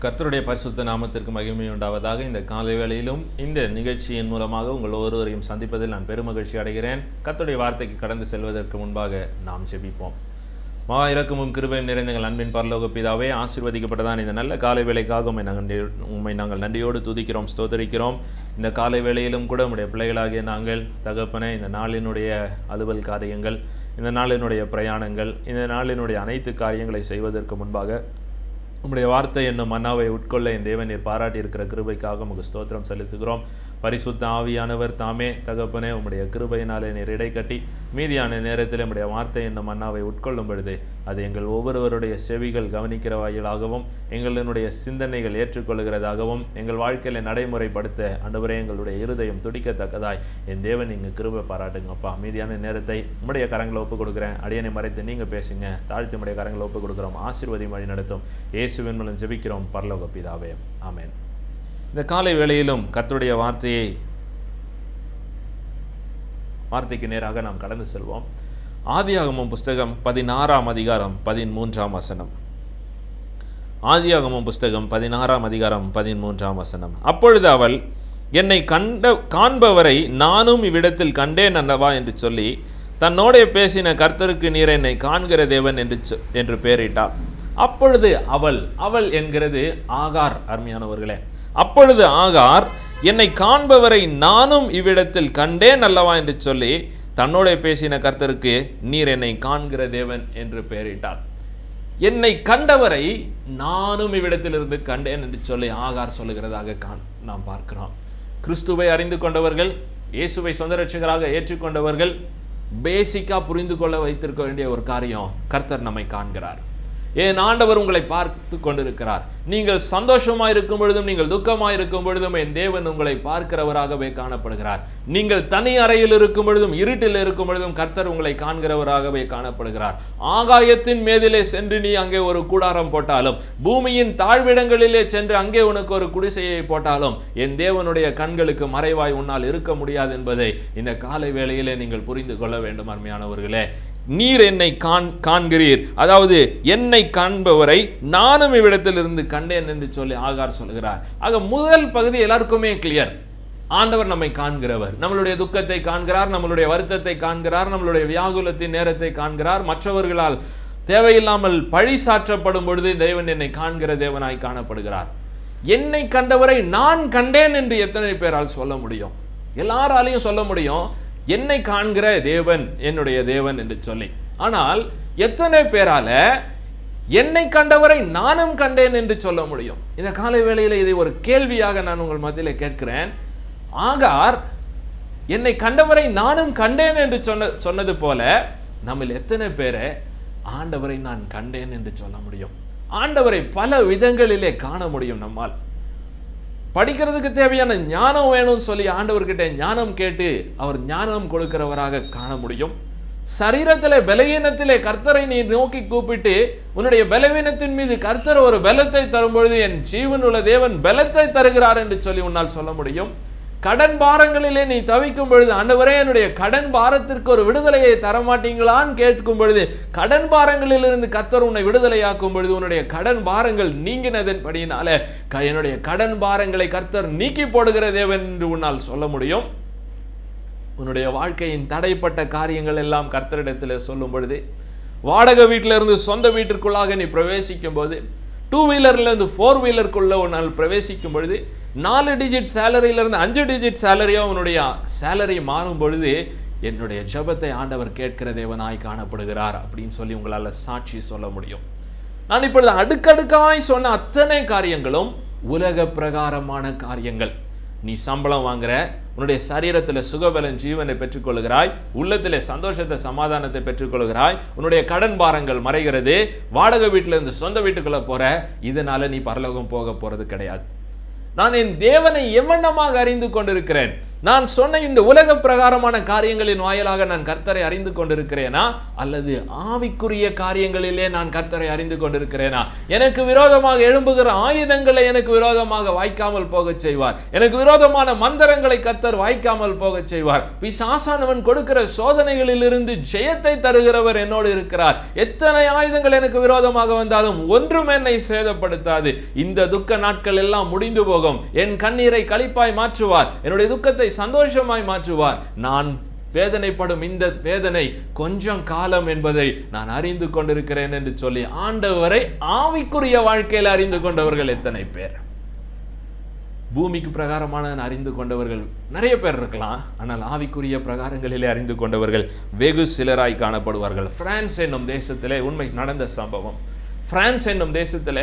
கர்த்தருடைய பரிசுத்த நாமத்திற்கு மகிமை உண்டாவதாக இந்த காலை வேளையிலும் இந்த நிகழ்ச்சியின் மூலமாக உங்கள் ஒருவரையும் சந்திப்பதில் நான் பெருமகிழ்ச்சி அடைகிறேன் கர்த்தருடைய வார்த்தைக்கு கடந்து செல்வதற்கு முன்பாக நாம் ஜெபிப்போம் மா இறக்கமும் கிருபையும் நிறைந்த எங்கள் அன்பின் பரலோக பிதாவே ஆசீர்வதிக்கப்பட்டதான் இந்த நல்ல காலை வேலைக்காக உம்மை நாங்கள் நன்றி- உம்மை நாங்கள் நன்றியோடு துதிக்கிறோம் ஸ்தோத்தரிக்கிறோம் இந்த காலை வேளையிலும் கூட உம்முடைய பிள்ளைகளாகிய நாங்கள் தகப்பனே இந்த நாளினுடைய அலுவல் காரியங்கள் இந்த நாளினுடைய பிரயாணங்கள் இந்த நாளினுடைய அனைத்து காரியங்களை செய்வதற்கு முன்பாக உம்முடைய வார்த்தை என்னும் மன்னாவை உட்கொள்ள என் தேவன் நீர் பாராட்டி இருக்கிற கிருபைக்காக உமக்கு ஸ்தோத்திரம் செலுத்துகிறோம் பரிசுத்த ஆவியானவர் தாமே தகப்பனே உம்முடைய கிருபையினாலே நீர் இடை கட்டி மீதியான நேரத்தில் உம்முடைய வார்த்தை என்னும் மன்னாவை உட்கொள்ளும் பொழுது அது எங்கள் ஒவ்வொருவருடைய செவிகள் கவனிக்கிற வகையிலாகவும் எங்களினுடைய சிந்தனைகள் ஏற்றுக்கொள்கிறதாகவும் எங்கள் வாழ்க்கையில நடைமுறைப்படுத்த ஆண்டவரே எங்களுடைய இருதயம் துடிக்கத்தக்கதாய் என் தேவன் இங்கு கிருபை பாராட்டுங்கப்பா மீதியான நேரத்தை உம்முடைய கரங்களை ஒப்பு கொடுக்குறேன் அடியனை மறைத்து நீங்க பேசுங்க தாழ்த்தி உம்முடைய கரங்களை ஒப்பு கொடுக்குறோம் ஆசீர்வதி வழி நடத்தும் இயேசுவின் மூலம் ஜெபிக்கிறோம் பரலோக பிதாவே ஆமென் இந்த காலை வேளையிலும் கர்த்தருடைய வார்த்தையை வார்த்தைக்கு நேராக நாம் கடந்து செல்வோம் ஆதியாகமம் புஸ்தகம் பதினாறாம் அதிகாரம் பதிமூன்றாம் வசனம் ஆதியாகமம் புஸ்தகம் பதினாறாம் அதிகாரம் பதிமூன்றாம் வசனம் அப்பொழுது அவள் என்னை கண்ட காண்பவரை நானும் இவ்விடத்தில் கண்டேன் அல்லவா என்று சொல்லி தன்னோடே பேசின கர்த்தருக்கு நீர் என்னை காண்கிற தேவன் என்று சொ- என்று பெயரிட்டாள் அப்பொழுது அவள் அவள் என்கிறது ஆகார் அருமையானவர்களே அப்பொழுது ஆகார் என்னை காண்பவரை நானும் இவ்விடத்தில் கண்டேன் அல்லவா என்று சொல்லி தன்னோடே பேசின கர்த்தருக்கு நீர் என்னை காண்கிற தேவன் என்று பெயரிட்டார் என்னை கண்டவரை நானும் இவ்விடத்திலிருந்து கண்டேன் என்று சொல்லி ஆகார் சொல்லுகிறதாக காண் நாம் பார்க்கிறோம் கிறிஸ்துவை அறிந்து கொண்டவர்கள் இயேசுவை சொந்த ரட்சகராக ஏற்றுக்கொண்டவர்கள் பேசிக்கா புரிந்து கொள்ள வைத்திருக்க வேண்டிய ஒரு காரியம் கர்த்தர் நம்மை காண்கிறார் ஏன் ஆண்டவர் உங்களை பார்த்து கொண்டிருக்கிறார் நீங்கள் சந்தோஷமாய் இருக்கும் பொழுதும் நீங்கள் துக்கமாய் இருக்கும் பொழுதும் என் தேவன் உங்களை பார்க்கிறவராகவே காணப்படுகிறார் நீங்கள் தனி அறையில் இருக்கும் பொழுதும் இருட்டில் இருக்கும் பொழுதும் கர்த்தர் உங்களை காண்கிறவராகவே காணப்படுகிறார் ஆகாயத்தின் மேதிலே சென்று நீ அங்கே ஒரு கூடாரம் போட்டாலும் பூமியின் தாழ்விடங்களிலே சென்று அங்கே உனக்கு ஒரு குடிசையை போட்டாலும் என் தேவனுடைய கண்களுக்கு மறைவாய் உன்னால் இருக்க முடியாது என்பதை இந்த காலை வேளையிலே நீங்கள் புரிந்து கொள்ள வேண்டும் அருமையானவர்களே நீர் என்னை காண் காண்கிறீர் அதாவது என்னை காண்பவரை நானும் இவ்விடத்திலிருந்து கண்டேன் என்று சொல்லி ஆகார் சொல்கிறார் ஆக முதல் பகுதி எல்லாருக்குமே கிளியர் ஆண்டவர் நம்மை காண்கிறவர் நம்மளுடைய துக்கத்தை காண்கிறார் நம்மளுடைய வருத்தத்தை காண்கிறார் நம்மளுடைய வியாகுலத்தின் நேரத்தை காண்கிறார் மற்றவர்களால் தேவையில்லாமல் பழி சாற்றப்படும் பொழுது தேவன் என்னை காண்கிற தேவனாய் காணப்படுகிறார் என்னை கண்டவரை நான் கண்டேன் என்று எத்தனை பேரால் சொல்ல முடியும் எல்லாராலையும் சொல்ல முடியும் என்னை காண்கிற தேவன் என்னுடைய தேவன் என்று சொல்லி ஆனால் எத்தனை பேரால என்னை கண்டவரை நானும் கண்டேன் என்று சொல்ல முடியும் இந்த காலை வேளையில இதை ஒரு கேள்வியாக நான் உங்கள் மத்தியில கேட்கிறேன் ஆகார் என்னை கண்டவரை நானும் கண்டேன் என்று சொன்ன சொன்னது போல நம்மில் எத்தனை பேரை ஆண்டவரை நான் கண்டேன் என்று சொல்ல முடியும் ஆண்டவரை பல விதங்களிலே காண முடியும் நம்மால் படிக்கிறதுக்கு தேவையான ஞானம் வேணும்னு சொல்லி ஆண்டவர்கிட்ட ஞானம் கேட்டு அவர் ஞானம் கொடுக்கிறவராக காண முடியும் சரீரத்திலே பலவீனத்திலே கர்த்தரை நீ நோக்கி கூப்பிட்டு உன்னுடைய பலவீனத்தின் மீது கர்த்தர் ஒரு பலத்தை தரும் பொழுது என் ஜீவனுள்ள தேவன் பலத்தை தருகிறார் என்று சொல்லி உன்னால் சொல்ல முடியும் கடன் பாரங்களிலே நீ தவிக்கும் பொழுது ஆண்டவரே என்னுடைய கடன் பாரத்திற்கு ஒரு விடுதலையை தரமாட்டீங்களான்னு கேட்கும் பொழுது கடன் பாரங்களிலிருந்து கர்த்தர் உன்னை விடுதலையாக்கும் பொழுது உன்னுடைய கடன் பாரங்கள் நீங்கினதன் படியினால க- என்னுடைய கடன் பாரங்களை கர்த்தர் நீக்கி போடுகிற தேவன் என்று உன்னால் சொல்ல முடியும் உன்னுடைய வாழ்க்கையின் தடைப்பட்ட காரியங்கள் எல்லாம் கர்த்தரிடத்தில் சொல்லும் பொழுது வாடகை வீட்டில இருந்து சொந்த வீட்டிற்குள்ளாக நீ பிரவேசிக்கும் போது டூ வீலர்ல இருந்து ஃபோர் வீலருக்குள்ள உன்னால் பிரவேசிக்கும் பொழுது நாலு டிஜிட் சேலரியில இருந்து அஞ்சு டிஜிட் சேலரியா உன்னுடைய சேலரி மாறும் பொழுது என்னுடைய ஜெபத்தை ஆண்டவர் கேட்கிற தேவனாய் காணப்படுகிறார் அப்படின்னு சொல்லி உங்களால சாட்சி சொல்ல முடியும் நான் இப்பொழுது அடுக்கடுக்காய் சொன்ன அத்தனை காரியங்களும் உலக பிரகாரமான காரியங்கள் நீ சம்பளம் வாங்குற உன்னுடைய சரீரத்தில் சுகபலன் ஜீவனை பெற்றுக்கொள்கிறாய் உள்ளத்திலே சந்தோஷத்தை சமாதானத்தை பெற்றுக்கொள்கிறாய் உன்னுடைய கடன் பாரங்கள் மறைகிறது வாடகை வீட்டில இருந்து சொந்த வீட்டுக்குள்ள போற இதனால நீ பரலோகம் போக போறது கிடையாது நான் என் தேவனை எவ்வண்ணமாக அறிந்து கொண்டிருக்கிறேன் நான் சொன்ன இந்த உலக பிரகாரமான காரியங்களின் வாயிலாக நான் கர்த்தரை அறிந்து கொண்டிருக்கிறேனா அல்லது ஆவிக்குரிய காரியங்களிலே நான் கர்த்தரை அறிந்து கொண்டிருக்கிறேனா எனக்கு விரோதமாக எழும்புகிற ஆயுதங்களை எனக்கு விரோதமாக வாய்க்காமல் போகச் செய்வார் எனக்கு விரோதமான மந்திரங்களை கர்த்தர் வாய்க்காமல் போகச் செய்வார் பிசாசானவன் கொடுக்கிற சோதனைகளிலிருந்து ஜெயத்தை தருகிறவர் என்னோடு இருக்கிறார் எத்தனை ஆயுதங்கள் எனக்கு விரோதமாக வந்தாலும் ஒன்றும் என்னை சேதப்படுத்தாது இந்த துக்க நாட்கள் எல்லாம் முடிந்து போகும் என் கண்ணீரை களிப்பாய் மாற்றுவார் என்னுடைய துக்கத்தை சந்தோஷமாய் மாற்றுவார் நான் வேதனைப்படும் இந்த வேதனை கொஞ்சம் காலம் என்பதை நான் அறிந்து கொண்டிருக்கிறேன் என்று சொல்லி ஆண்டவரை ஆவிக்குரிய வாழ்க்கையில் அறிந்து கொண்டவர்கள் எத்தனை பேர் பூமிக்கு பிரகாரமான அறிந்து கொண்டவர்கள் நிறைய பேர் இருக்கலாம் ஆனால் ஆவிக்குரிய பிரகாரங்களிலே அறிந்து கொண்டவர்கள் வெகு சிலராய் காணப்படுவார்கள் பிரான்ஸ் என்னும் தேசத்திலே உண்மை நடந்த சம்பவம் பிரான்ஸ் என்னும் தேசத்திலே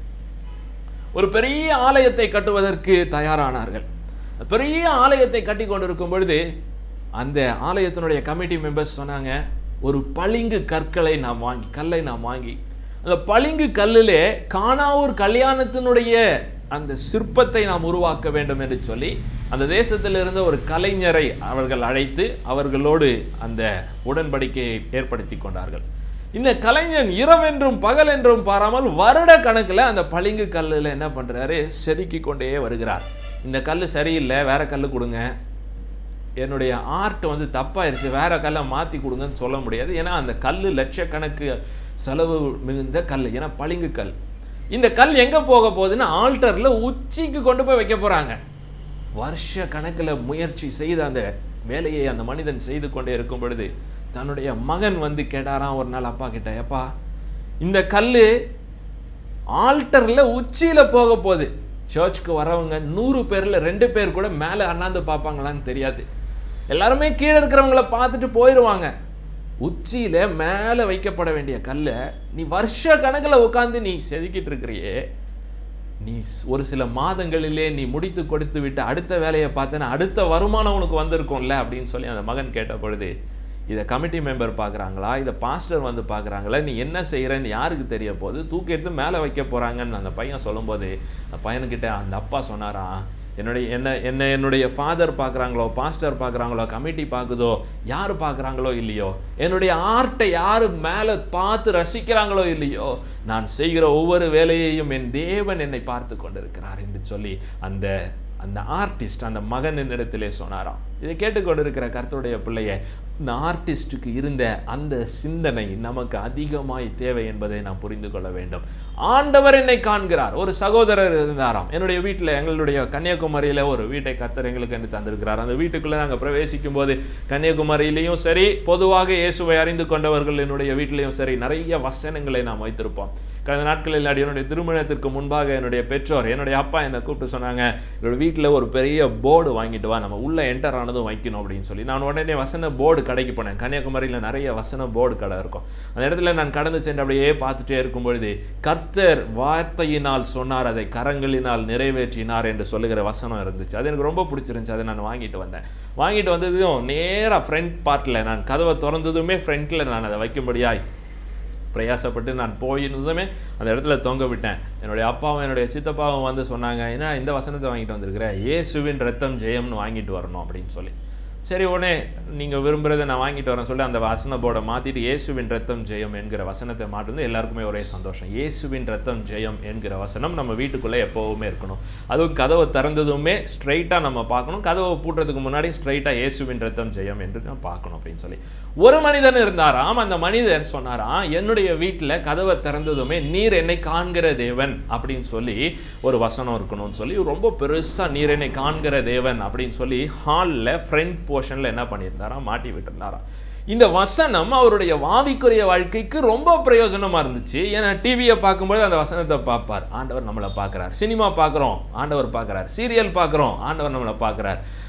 ஒரு பெரிய ஆலயத்தை கட்டுவதற்கு தயாரானார்கள் பெரிய ஆலயத்தை கட்டி கொண்டிருக்கும் பொழுது அந்த ஆலயத்தினுடைய கமிட்டி மெம்பர்ஸ் சொன்னாங்க ஒரு பளிங்கு கற்களை நாம் வாங்கி கல்லை நாம் வாங்கி அந்த பளிங்கு கல்லிலே காணாவூர் கல்யாணத்தினுடைய அந்த சிற்பத்தை நாம் உருவாக்க வேண்டும் என்று சொல்லி அந்த தேசத்தில் இருந்த ஒரு கலைஞரை அவர்கள் அழைத்து அவர்களோடு அந்த உடன்படிக்கையை ஏற்படுத்தி கொண்டார்கள் இந்த கலைஞன் இரவென்றும் பகல் என்றும் பாராமல் வருட கணக்கில் அந்த பளிங்கு கல்லில் என்ன பண்ணுறாரு செதுக்கி கொண்டே வருகிறார் இந்த கல் சரியில்லை வேற கல் கொடுங்க என்னுடைய ஆர்ட் வந்து தப்பாயிருச்சு வேற கல்லை மாற்றி கொடுங்கன்னு சொல்ல முடியாது ஏன்னா அந்த கல் லட்சக்கணக்கு செலவு மிகுந்த கல் ஏன்னா பளிங்கு கல் இந்த கல் எங்கே போக போகுதுன்னா ஆல்டரில் உச்சிக்கு கொண்டு போய் வைக்க போகிறாங்க வருஷ கணக்கில் முயற்சி செய்த அந்த வேலையை அந்த மனிதன் செய்து கொண்டே இருக்கும் பொழுது தன்னுடைய மகன் வந்து கேட்டாராம் ஒரு நாள் அப்பா கிட்ட எப்பா இந்த கல் ஆல்டரில் உச்சியில் போக போகுது சர்ச்சுக்கு வரவங்க நூறு பேரில் ரெண்டு பேர் கூட மேலே அண்ணாந்து பார்ப்பாங்களான்னு தெரியாது எல்லாருமே கீழே இருக்கிறவங்கள பார்த்துட்டு போயிடுவாங்க உச்சியில் மேலே வைக்கப்பட வேண்டிய கல்லை நீ வருஷ கணக்கில் உட்காந்து நீ செதுக்கிட்டு இருக்கிறியே நீ ஒரு சில மாதங்களிலே நீ முடித்து கொடுத்து விட்டு அடுத்த வேலையை பார்த்தேன்னா அடுத்த வருமானம் உனக்கு வந்திருக்கும்ல அப்படின்னு சொல்லி அந்த மகன் கேட்ட பொழுது இதை கமிட்டி மெம்பர் பார்க்குறாங்களா இதை பாஸ்டர் வந்து பார்க்குறாங்களா நீ என்ன செய்கிறன்னு யாருக்கு தெரிய போகுது தூக்கி எடுத்து மேலே வைக்க போகிறாங்கன்னு அந்த பையன் சொல்லும்போது அந்த பையனுக்கிட்ட அந்த அப்பா சொன்னாராம் என்னுடைய என்ன என்ன என்னுடைய ஃபாதர் பார்க்குறாங்களோ பாஸ்டர் பார்க்குறாங்களோ கமிட்டி பார்க்குதோ யார் பார்க்குறாங்களோ இல்லையோ என்னுடைய ஆர்ட்டை யார் மேலே பார்த்து ரசிக்கிறாங்களோ இல்லையோ நான் செய்கிற ஒவ்வொரு வேலையையும் என் தேவன் என்னை பார்த்து கொண்டிருக்கிறார் என்று சொல்லி அந்த அந்த ஆர்டிஸ்ட் அந்த மகன் என்னிடத்திலே சொன்னாராம் இதை கேட்டுக்கொண்டிருக்கிற கர்த்தருடைய பிள்ளைய இந்த ஆர்டிஸ்டுக்கு இருந்த அந்த சிந்தனை நமக்கு அதிகமாய் தேவை என்பதை நாம் புரிந்து கொள்ள வேண்டும் ஆண்டவர் என்னை காண்கிறார் ஒரு சகோதரர் இருந்தாராம் என்னுடைய வீட்டில் எங்களுடைய கன்னியாகுமரியில் ஒரு வீட்டை கர்த்தர் எங்களுக்கு என்று தந்திருக்கிறார் அந்த வீட்டுக்குள்ளே நாங்கள் பிரவேசிக்கும் போது கன்னியாகுமரியிலையும் சரி பொதுவாக இயேசுவை அறிந்து கொண்டவர்கள் என்னுடைய வீட்டிலையும் சரி நிறைய வசனங்களை நாம் வைத்திருப்போம் கடந்த நாட்களில் என்னுடைய திருமணத்திற்கு முன்பாக என்னுடைய பெற்றோர் என்னுடைய அப்பா என்னை கூப்பிட்டு சொன்னாங்க என்னோட வீட்டில் ஒரு பெரிய போர்டு வாங்கிட்டு வா நம்ம உள்ளே என்டர் ஆனதும் வைக்கணும் அப்படின்னு சொல்லி நான் உடனே வசன போர்டு கடைக்கு போனேன் கன்னியாகுமரியில் நிறைய வசன போர்டு கடை இருக்கும் அந்த இடத்துல நான் கடந்து சென்று அப்படியே பார்த்துட்டே இருக்கும் பொழுது கர்த்தர் வார்த்தையினால் சொன்னார் அதை கரங்களினால் நிறைவேற்றினார் என்று சொல்லுகிற வசனம் இருந்துச்சு அது எனக்கு ரொம்ப பிடிச்சிருந்துச்சு அதை நான் வாங்கிட்டு வந்தேன் வாங்கிட்டு வந்ததும் நேராக ஃப்ரண்ட் பார்ட்டில் நான் கதவை திறந்ததுமே ஃப்ரண்ட்டில் நான் அதை வைக்கும்படியாய் பிரயாசப்பட்டு நான் போயிருந்ததுமே அந்த இடத்துல தொங்க விட்டேன் என்னுடைய அப்பாவும் என்னுடைய சித்தப்பாவும் வந்து சொன்னாங்க ஏன்னா இந்த வசனத்தை வாங்கிட்டு வந்திருக்கிற இயேசுவின் ரத்தம் ஜெயம்னு வாங்கிட்டு வரணும் அப்படின்னு சொல்லி சரி உடனே நீங்கள் விரும்புகிறத நான் வாங்கிட்டு வரேன் சொல்லி அந்த வசன போர்டை மாற்றிட்டு இயேசுவின் ரத்தம் ஜெயம் என்கிற வசனத்தை மாட்டுந்து எல்லாருக்குமே ஒரே சந்தோஷம் இயேசுவின் ரத்தம் ஜெயம் என்கிற வசனம் நம்ம வீட்டுக்குள்ளே எப்போவுமே இருக்கணும் அதுவும் கதவை திறந்ததுமே ஸ்ட்ரைட்டாக நம்ம பார்க்கணும் கதவை பூட்டுறதுக்கு முன்னாடி ஸ்ட்ரைட்டாக இயேசுவின் ரத்தம் ஜெயம் என்று நான் பார்க்கணும் அப்படின்னு சொல்லி ஒரு மனிதன் இருந்தாராம் அந்த மனிதர் சொன்னாராம் என்னுடைய வீட்டில் கதவை திறந்ததுமே நீர் என்னை காண்கிற தேவன் அப்படின்னு சொல்லி ஒரு வசனம் இருக்கணும்னு சொல்லி ரொம்ப பெருசாக நீர் என்னை காண்கிற தேவன் அப்படின்னு சொல்லி ஹாலில் ஃப்ரண்ட் போர்ஷனில் என்ன பண்ணியிருந்தாராம் மாட்டி விட்டுருந்தாராம் இந்த வசனம் அவருடைய வாவிக்குரிய வாழ்க்கைக்கு ரொம்ப பிரயோஜனமாக இருந்துச்சு ஏன்னா டிவியை பார்க்கும்போது அந்த வசனத்தை பார்ப்பார் ஆண்டவர் நம்மளை பார்க்குறார் சினிமா பார்க்குறோம் ஆண்டவர் பார்க்குறார் சீரியல் பார்க்குறோம் ஆண்டவர் நம்மளை பார்க்குறார்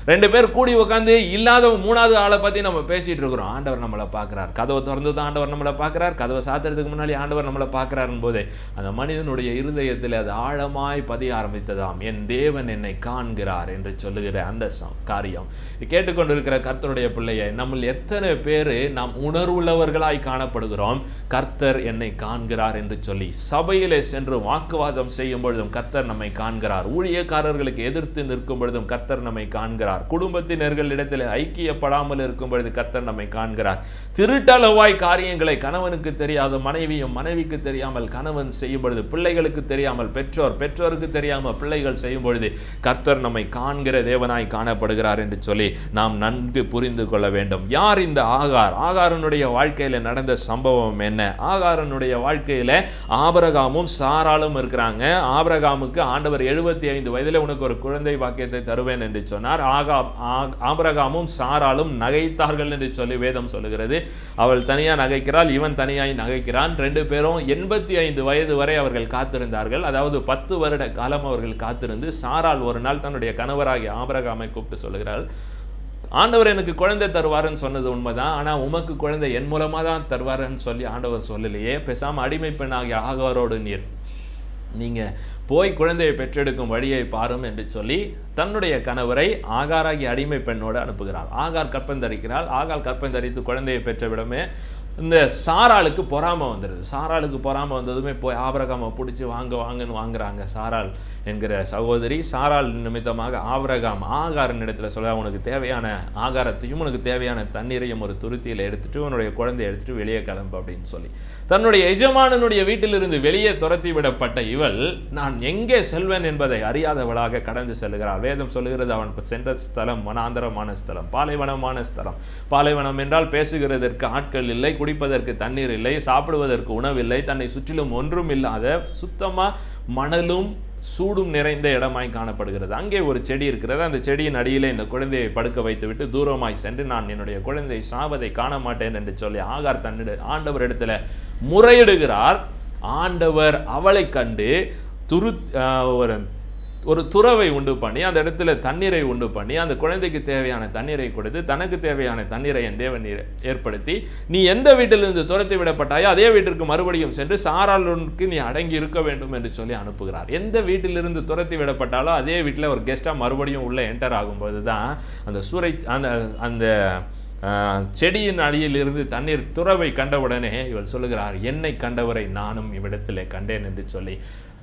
ரெண்டு பேர் கூடி உட்காந்து இல்லாத மூணாவது ஆளை பற்றி நம்ம பேசிட்டு இருக்கிறோம் ஆண்டவர் நம்மளை பார்க்குறார் கதவை திறந்து தான் ஆண்டவர் நம்மளை பார்க்குறார் கதவை சாத்துறதுக்கு முன்னாடி ஆண்டவர் நம்மளை பார்க்குறாருன்னு போது அந்த மனிதனுடைய இருதயத்தில் அது ஆழமாய் பதிய ஆரம்பித்ததாம் என் தேவன் என்னை காண்கிறார் என்று சொல்லுகிற அந்த ச- காரியம் கேட்டுக்கொண்டிருக்கிற கர்த்தருடைய பிள்ளையை நம்ம எத்தனை பேர் நாம் உணர்வுள்ளவர்களாய் காணப்படுகிறோம் கர்த்தர் என்னை காண்கிறார் என்று சொல்லி சபையிலே சென்று வாக்குவாதம் செய்யும் பொழுதும் கர்த்தர் நம்மை காண்கிறார் ஊழியக்காரர்களுக்கு எதிர்த்து நிற்கும் பொழுதும் கர்த்தர் நம்மை காண்கிறார் குடும்பத்தினர்களிடத்தில் ஐக்கியப்படாமல் இருக்கும் பொழுது கர்த்தர் நம்மை காண்கிறார் திருட்டளவாய் காரியங்களை கணவனுக்கு தெரியாத மனைவியும் மனைவிக்கு தெரியாமல் கணவன் செய்யும் பொழுது பிள்ளைகளுக்கு தெரியாமல் பெற்றோர் பெற்றோருக்கு தெரியாமல் பிள்ளைகள் செய்யும் பொழுது கர்த்தர் நம்மை காண்கிற தேவனாய் காணப்படுகிறார் என்று சொல்லி நாம் நன்கு புரிந்து கொள்ள வேண்டும் யார் இந்த ஆகார் ஆகாரனுடைய வாழ்க்கையில நடந்த சம்பவம் என்ன ஆகாரனுடைய வாழ்க்கையில ஆபரகாமும் சாராளும் இருக்கிறாங்க ஆபரகாமுக்கு ஆண்டவர் எழுபத்தி ஐந்து வயதில் உனக்கு ஒரு குழந்தை பாக்கியத்தை தருவேன் என்று சொன்னார் ஆகா ஆ- ஆபிரகாமும் சாராளும் நகைத்தார்கள் என்று சொல்லி வேதம் சொல்லுகிறது அவள் தனியா நகைக்கிறாள் இவன் தனியாய் நகைக்கிறான் ரெண்டு பேரும் எண்பத்தி ஐந்து வயது வரை அவர்கள் காத்திருந்தார்கள் அதாவது பத்து வருட காலம் அவர்கள் காத்திருந்து சாராள் ஒரு நாள் தன்னுடைய கணவராகிய ஆபிரகாமை கூப்பிட்டு சொல்லுகிறாள் ஆண்டவர் எனக்கு குழந்தை தருவாருன்னு சொன்னது உண்மைதான் ஆனா உமக்கு குழந்தை என் மூலமா தான் தருவாருன்னு சொல்லி ஆண்டவர் சொல்லலையே பேசாம அடிமை பெண்ணாகிய ஆகவரோடு நீர் நீங்க போய் குழந்தையை பெற்றெடுக்கும் வழியை பாரும் என்று சொல்லி தன்னுடைய கணவரை ஆகாராகி அடிமை பெண்ணோடு அனுப்புகிறார் ஆகார் கற்பந்தரிக்கிறாள் ஆகார் கற்பந்தரித்து குழந்தையை பெற்ற விடமே இந்த சாராளுக்கு பொறாமை வந்துடுது சாராளுக்கு பொறாமை வந்ததுமே போய் ஆபரகாமை பிடிச்சி வாங்க வாங்கன்னு வாங்குறாங்க சாராள் என்கிற சகோதரி சாராள் நிமித்தமாக ஆபரகாம் ஆகாரின் இடத்துல சொல்ல உனக்கு தேவையான ஆகாரத்தையும் உனக்கு தேவையான தண்ணீரையும் ஒரு துருத்தியில் எடுத்துட்டு உன்னுடைய குழந்தையை எடுத்துட்டு வெளியே கிளம்பு அப்படின்னு சொல்லி தன்னுடைய எஜமானனுடைய வீட்டிலிருந்து வெளியே துரத்தி விடப்பட்ட இவள் நான் எங்கே செல்வேன் என்பதை அறியாதவளாக கடந்து செல்கிறாள் வேதம் சொல்லுகிறது அவன் சென்ற ஸ்தலம் வனாந்தரமான ஸ்தலம் பாலைவனமான ஸ்தலம் பாலைவனம் என்றால் பேசுகிறதற்கு ஆட்கள் இல்லை குடிப்பதற்கு தண்ணீர் இல்லை சாப்பிடுவதற்கு உணவில்லை தன்னை சுற்றிலும் ஒன்றும் இல்லாத சுத்தமா மணலும் சூடும் நிறைந்த இடமாய் காணப்படுகிறது அங்கே ஒரு செடி இருக்கிறது அந்த செடியின் அடியிலே இந்த குழந்தையை படுக்க வைத்துவிட்டு தூரமாய் சென்று நான் என்னுடைய குழந்தை சாவதை காண மாட்டேன் என்று சொல்லி ஆகார் தன்னிட ஆண்டவரிடத்துல முறையிடுகிறார் ஆண்டவர் அவளை கண்டு துரு ஆஹ் ஒரு ஒரு துறவை உண்டு பண்ணி அந்த இடத்துல தண்ணீரை உண்டு பண்ணி அந்த குழந்தைக்கு தேவையான தண்ணீரை கொடுத்து தனக்கு தேவையான தண்ணீரை என் தேவன் ஏ- ஏற்படுத்தி நீ எந்த வீட்டிலிருந்து துரத்தி விடப்பட்டாயோ அதே வீட்டிற்கு மறுபடியும் சென்று சாராளுக்கு நீ அடங்கி இருக்க வேண்டும் என்று சொல்லி அனுப்புகிறார் எந்த வீட்டிலிருந்து துரத்தி விடப்பட்டாலோ அதே வீட்டில் ஒரு கெஸ்ட்டாக மறுபடியும் உள்ளே என்டர் ஆகும்போது தான் அந்த சூறை அந்த அந்த ஆஹ், செடியின் அடியிலிருந்து தண்ணீர் துறவை கண்டவுடனே இவள் சொல்லுகிறார் என்னை கண்டவரை நானும் இவ்விடத்திலே கண்டேன் என்று சொல்லி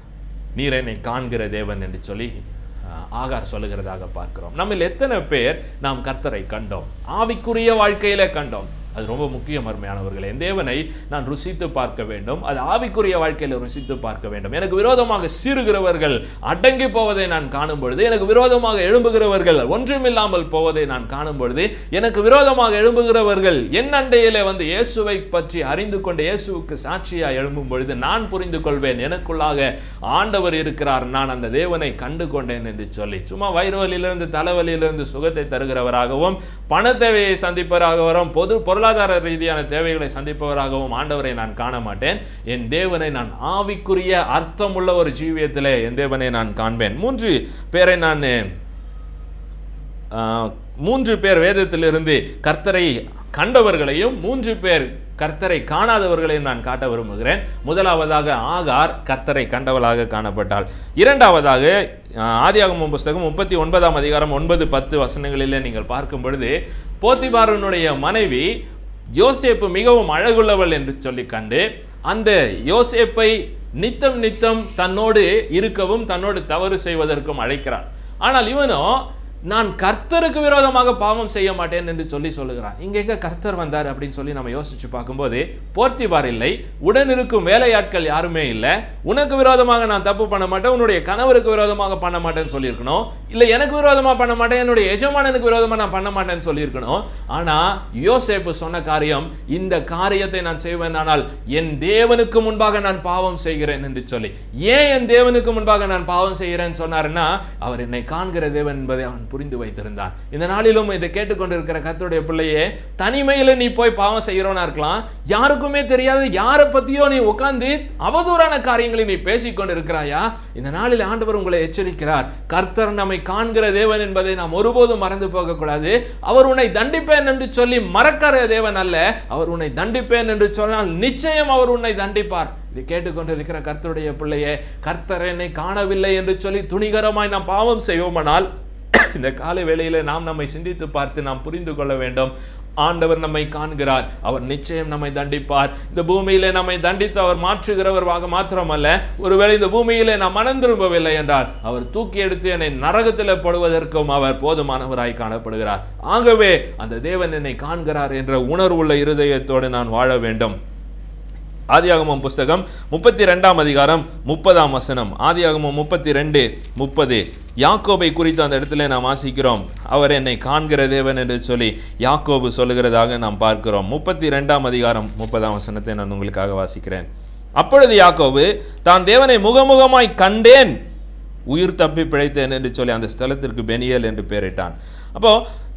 நீர் என்னை காண்கிற தேவன் என்று சொல்லி ஆஹ், ஆகார் சொல்லுகிறதாக பார்க்கிறோம் நம்மில் எத்தனை பேர் நாம் கர்த்தரை கண்டோம் ஆவிக்குரிய வாழ்க்கையிலே கண்டோம் அது ரொம்ப முக்கியம் அருமையானவர்களே என் தேவனை நான் ருசித்து பார்க்க வேண்டும் அது ஆவிக்குரிய வாழ்க்கையில ருசித்து பார்க்க வேண்டும் எனக்கு விரோதமாக சீறுகிறவர்கள் அடங்கி போவதை நான் காணும் பொழுது எனக்கு விரோதமாக எழும்புகிறவர்கள் ஒன்றுமில்லாமல் போவதை நான் காணும் பொழுது எனக்கு விரோதமாக எழும்புகிறவர்கள் என் அண்டையிலே வந்து இயேசுவை பற்றி அறிந்து கொண்டு இயேசுவுக்கு சாட்சியாக எழும்பும் பொழுது நான் புரிந்து கொள்வேன் எனக்குள்ளாக ஆண்டவர் இருக்கிறார் நான் அந்த தேவனை கண்டு கொண்டேன் என்று சொல்லி சும்மா வயிறுவலியிலிருந்து தலைவலியிலிருந்து சுகத்தை தருகிறவராகவும் பண தேவையை சந்திப்பவராகவும் பொது பொருளாதார ரீதியான தேவைகளை சந்திப்பவராகவும் ஆண்டவரை நான் காண மாட்டேன் என் தேவனை நான் ஆவிக்குரிய அர்த்தமுள்ள ஒரு ஜீவியத்திலே என் தேவனை நான் காண்பேன் மூன்று பேரை நான் ஆஹ், மூன்று பேர் வேதத்திலிருந்து கர்த்தரை கண்டவர்களையும் மூன்று பேர் கர்த்தரை காணாதவர்களையும் நான் காட்ட விரும்புகிறேன் முதலாவதாக ஆகார் கர்த்தரை கண்டவளாக காணப்பட்டாள் இரண்டாவதாக ஆஹ், ஆதியாகமம் புஸ்தகம் முப்பத்தி ஒன்பதாம் அதிகாரம் ஒன்பது பத்து வசனங்களிலே நீங்கள் பார்க்கும் பொழுது போத்திபாரனுடைய மனைவி யோசேப்பு மிகவும் அழகுள்ளவள் என்று சொல்லி கண்டு அந்த யோசேப்பை நித்தம் நித்தம் தன்னோடு இருக்கவும் தன்னோடு தவறு செய்வதற்கும் அழைக்கிறார் ஆனால் இவனோ நான் கர்த்தருக்கு விரோதமாக பாவம் செய்ய மாட்டேன் என்று சொல்லி சொல்லுகிறான் இங்க எங்க கர்த்தர் வந்தார் அப்படின்னு சொல்லி நம்ம யோசிச்சு பார்க்கும்போது போர்த்திபார் இல்லை உடன் இருக்கும் வேலையாட்கள் யாருமே இல்லை உனக்கு விரோதமாக நான் தப்பு பண்ண மாட்டேன் உன்னுடைய கணவருக்கு விரோதமாக பண்ண மாட்டேன்னு சொல்லியிருக்கணும் இல்லை எனக்கு விரோதமாக பண்ண மாட்டேன் என்னுடைய எஜமானனுக்கு விரோதமாக நான் பண்ண மாட்டேன்னு சொல்லியிருக்கணும் ஆனா யோசேப்பு சொன்ன காரியம் இந்த காரியத்தை நான் செய்வேன் ஆனால் என் தேவனுக்கு முன்பாக நான் பாவம் செய்கிறேன் என்று சொல்லி ஏன் என் தேவனுக்கு முன்பாக நான் பாவம் செய்கிறேன்னு சொன்னாருன்னா அவர் என்னை காண்கிற தேவன் என்பதை அவன் புரிந்து வைத்திருந்தான் இந்த நாளிலும் இதை கேட்டுக்கொண்டிருக்கிற கர்த்தருடைய பிள்ளையே தனிமையில நீ போய் பாவம் செய்கிறவனா இருக்கலாம் யாருக்குமே தெரியாது யாரை பத்தியோ நீ உட்கார்ந்து அவதூறான காரியங்களை நீ பேசிக் கொண்டிருக்கிறாயா இந்த நாளில் ஆண்டவர் உங்களை எச்சரிக்கிறார் கர்த்தர் நம்மை காண்கிற தேவன் என்பதை நாம் ஒருபோதும் மறந்து போகக்கூடாது அவர் உன்னை தண்டிப்பேன் என்று சொல்லி மறக்கிற தேவன் அல்ல அவர் உன்னை தண்டிப்பேன் என்று சொன்னால் நிச்சயம் அவர் உன்னை தண்டிப்பார் இதை கேட்டுக்கொண்டிருக்கிற கர்த்தருடைய பிள்ளையே கர்த்தர் என்னை காணவில்லை என்று சொல்லி துணிகரமாய் நாம் பாவம் செய்வோமானால் இந்த காலை வேளையில நாம் நம்மை சிந்தித்து பார்த்து நாம் புரிந்து கொள்ள வேண்டும் ஆண்டவர் நம்மை காண்கிறார் அவர் நிச்சயம் நம்மை தண்டிப்பார் இந்த பூமியிலே நம்மை தண்டித்து அவர் மாற்றுகிறவராக மாத்திரமல்ல ஒருவேளை இந்த பூமியிலே நாம் மனம் திரும்பவில்லை என்றார் அவர் தூக்கி எடுத்து என்னை நரகத்தில் போடுவதற்கும் அவர் போதுமானவராய் காணப்படுகிறார் ஆகவே அந்த தேவன் என்னை காண்கிறார் என்ற உணர்வுள்ள இருதயத்தோடு நான் வாழ வேண்டும் ஆதியாகமம் புஸ்தகம் முப்பத்தி ரெண்டாம் அதிகாரம் முப்பதாம் வசனம் ஆதியாகமம் முப்பத்தி ரெண்டு முப்பது யாக்கோபை குறித்து அந்த இடத்துல நாம் வாசிக்கிறோம் அவர் என்னை காண்கிற தேவன் என்று சொல்லி யாக்கோபு சொல்லுகிறதாக நாம் பார்க்கிறோம் முப்பத்தி ரெண்டாம் அதிகாரம் முப்பதாம் வசனத்தை நான் உங்களுக்காக வாசிக்கிறேன் அப்பொழுது யாக்கோபு தான் தேவனை முகமுகமாய் கண்டேன் உயிர் தப்பி பிழைத்தேன் என்று சொல்லி அந்த ஸ்தலத்திற்கு பெனியல் என்று பெயரிட்டான் அப்போ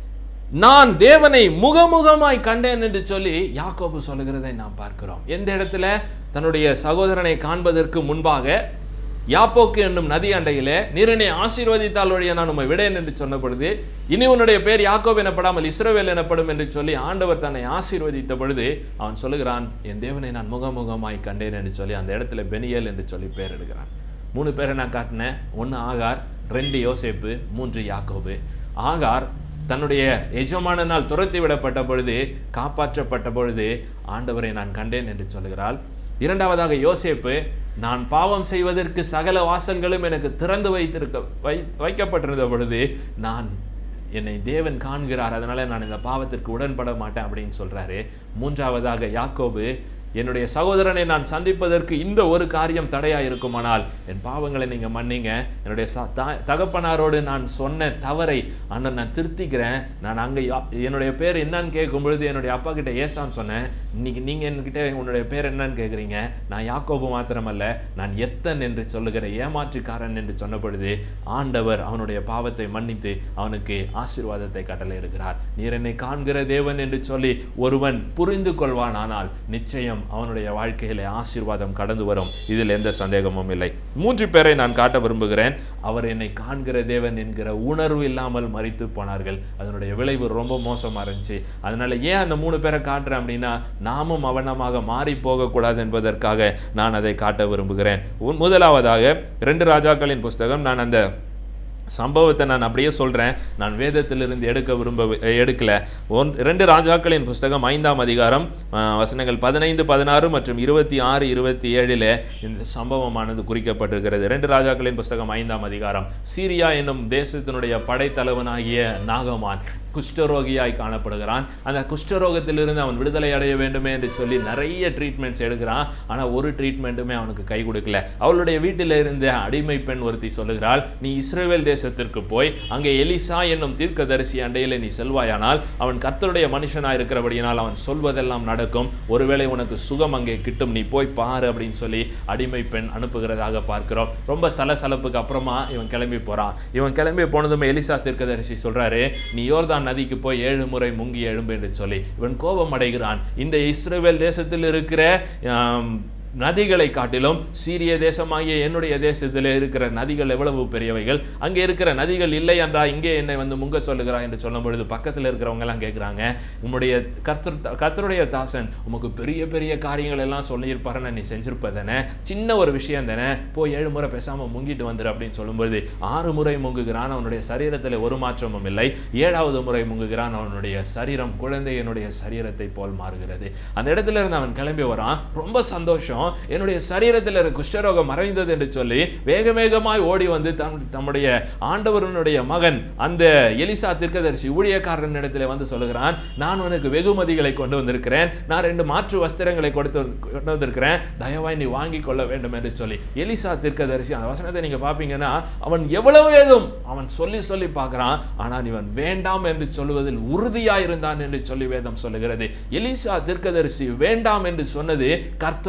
நான் தேவனை முகமுகமாய் கண்டேன் என்று சொல்லி யாக்கோபு சொல்லுகிறதை நாம் பார்க்கிறோம் எந்த இடத்துல தன்னுடைய சகோதரனை காண்பதற்கு முன்பாக யாப்போக்கு என்னும் நதி அண்டையிலே நீரனை ஆசீர்வதித்தால் வழிய நான் உம்மை விடேன் என்று சொன்ன பொழுது இனி உன்னுடைய பேர் யாக்கோப் எனப்படாமல் இஸ்ரவேல் எனப்படும் என்று சொல்லி ஆண்டவர் தன்னை ஆசீர்வதித்த பொழுது அவன் சொல்லுகிறான் என் தேவனை நான் முகமுகமாய் கண்டேன் என்று சொல்லி அந்த இடத்துல பெனியல் என்று சொல்லி பேர் எடுக்கிறான் மூணு பேரை நான் காட்டினேன் ஒன்று ஆகார் ரெண்டு யோசேப்பு மூன்று யாக்கோபு ஆகார் தன்னுடைய எஜமானனால் துரத்தி விடப்பட்ட பொழுது காப்பாற்றப்பட்ட பொழுது ஆண்டவரை நான் கண்டேன் என்று சொல்லுகிறாள் இரண்டாவதாக யோசேப்பு நான் பாவம் செய்வதற்கு சகல வாசல்களும் எனக்கு திறந்து வைத்திருக்க வை வைக்கப்பட்டிருந்த பொழுது நான் என்னை தேவன் காண்கிறார் அதனால நான் இந்த பாவத்திற்கு உடன்பட மாட்டேன் அப்படின்னு சொல்றாரு மூன்றாவதாக யாக்கோபு என்னுடைய சகோதரனை நான் சந்திப்பதற்கு இந்த ஒரு காரியம் தடையா இருக்குமானால் என் பாவங்களை நீங்க மன்னிங்க என்னுடைய ச- தா- தகப்பனாரோடு நான் சொன்ன தவறை அண்ணன் நான் திருத்திக்கிறேன் நான் அங்கே யா- என்னுடைய பேர் என்னன்னு கேட்கும் பொழுது என்னுடைய அப்பா கிட்ட ஏசான்னு சொன்னேன் இன்னைக்கு நீங்க என்கிட்ட உன்னுடைய பேர் என்னன்னு கேட்குறீங்க நான் யாக்கோபு மாத்திரமல்ல நான் எத்தன் என்று சொல்லுகிற ஏமாற்றுக்காரன் என்று சொன்ன பொழுது ஆண்டவர் அவனுடைய பாவத்தை மன்னித்து அவனுக்கு ஆசீர்வாதத்தை கட்டளை எடுக்கிறார் நீர் என்னை காண்கிற தேவன் என்று சொல்லி ஒருவன் புரிந்து கொள்வான் ஆனால் நிச்சயம் அவனுடைய வாழ்க்கையிலே ஆசீர்வாதம் கடந்து வரும் இதில் எந்த சந்தேகமும் இல்லை மூன்று பேரை நான் காட்ட விரும்புகிறேன் அவர் என்னை காண்கிற தேவன் என்கிற உணர்வு இல்லாமல் மறித்து போனார்கள் அதனுடைய விளைவு ரொம்ப மோசமா இருந்துச்சு அதனால ஏன் அந்த மூணு பேரை காட்டுறேன் அப்படின்னா நாமும் அவனமாக மாறி போகக்கூடாது என்பதற்காக நான் அதை காட்ட விரும்புகிறேன் உன் முதலாவதாக ரெண்டு ராஜாக்களின் புஸ்தகம் நான் அந்த சம்பவத்தை நான் அப்படியே சொல்கிறேன் நான் வேதத்திலிருந்து எடுக்க விரும்ப எடுக்கல ஒன் ரெண்டு ராஜாக்களின் புஸ்தகம் ஐந்தாம் அதிகாரம் ஆ, வசனங்கள் பதினைந்து பதினாறு மற்றும் இருபத்தி ஆறு இருபத்தி ஏழில் இந்த சம்பவமானது குறிக்கப்பட்டிருக்கிறது ரெண்டு ராஜாக்களின் புஸ்தகம் ஐந்தாம் அதிகாரம் சீரியா என்னும் தேசத்தினுடைய படைத்தலைவனாகிய நாகமான் குஷ்டரோகியாய் காணப்படுகிறான் அந்த குஷ்டரோகத்திலிருந்து அவன் விடுதலை அடைய வேண்டுமே என்று சொல்லி நிறைய ட்ரீட்மெண்ட்ஸ் எடுக்கிறான் ஆனால் ஒரு ட்ரீட்மெண்ட்டுமே அவனுக்கு கை கொடுக்கல அவளுடைய வீட்டில் இருந்த அடிமை பெண் ஒருத்தி சொல்லுகிறாள் நீ இஸ்ரேல் தேசத்திற்கு போய் அங்கே எலிசா என்னும் தீர்க்கதரிசி அண்டையில் நீ செல்வாயானால் அவன் கர்த்தருடைய மனுஷனாய் இருக்கிறபடியினால் அவன் சொல்வதெல்லாம் நடக்கும் ஒருவேளை உனக்கு சுகம் அங்கே கிட்டும் நீ போய் பாரு அப்படின்னு சொல்லி அடிமை பெண் அனுப்புகிறதாக பார்க்கிறோம் ரொம்ப சலசலப்புக்கு அப்புறமா இவன் கிளம்பி போறான் இவன் கிளம்பி போனதுமே எலிசா தீர்க்கதரிசி சொல்றாரு நீ யோர்தான் நதிக்கு போய் ஏழு முறை முங்கி எழும்பு என்று சொல்லி இவன் கோபம் அடைகிறான் இந்த இஸ்ரேல் தேசத்தில் இருக்கிற ஆம், நதிகளை காட்டிலும் சீரிய தேசமாகிய என்னுடைய தேசத்தில் இருக்கிற நதிகள் எவ்வளவு பெரியவைகள் அங்கே இருக்கிற நதிகள் இல்லை என்றா இங்கே என்னை வந்து முங்க சொல்லுகிறாய் என்று சொல்லும் பொழுது பக்கத்தில் இருக்கிறவங்க எல்லாம் கேட்குறாங்க உம்முடைய கர்த்தர் கர்த்தருடைய தாசன் உமக்கு பெரிய பெரிய காரியங்கள் எல்லாம் சொல்லியிருப்பாருன்னு நீ செஞ்சிருப்பதானே சின்ன ஒரு விஷயம் தானே போய் ஏழு முறை பேசாம முங்கிட்டு வந்துரு அப்படின்னு சொல்லும்பொழுது ஆறு முறை முங்குகிறான் அவனுடைய சரீரத்தில் ஒரு மாற்றமும் இல்லை ஏழாவது முறை முங்குகிறான் அவனுடைய சரீரம் குழந்தையனுடைய சரீரத்தை போல் மாறுகிறது அந்த இடத்துல இருந்து அவன் கிளம்பி வரான் ரொம்ப சந்தோஷம் என்னுடைய சரீரத்தில் இருக்க குஷ்டரோகம் மறைந்தது என்று சொல்லி வேக வேகமாய் ஓடி வந்து தம் தம்முடைய ஆண்டவரனுடைய மகன் அந்த எலிசா தீர்க்கதரிசி ஊழியக்காரன் இடத்துல வந்து சொல்லுகிறான் நான் உனக்கு வெகுமதிகளை கொண்டு வந்திருக்கிறேன் நான் ரெண்டு மாற்று வஸ்திரங்களை கொடுத்து வந்து- கொண்டு வந்திருக்கிறேன் தயவாய் நீ வாங்கி கொள்ள வேண்டும் என்று சொல்லி எலிசா தீர்க்கதரிசி அந்த வசனத்தை நீங்க பாப்பீங்கன்னா அவன் எவ்வளவு வேகும் அவன் சொல்லி சொல்லி பார்க்கறான் ஆனால் இவன் வேண்டாம் என்று சொல்லுவதில் உறுதியாயிருந்தான் என்று சொல்லி வேதம் சொல்லுகிறது எலிசா தீர்க்கதரிசி வேண்டாம் என்று சொன்னது கர்த்தருடைய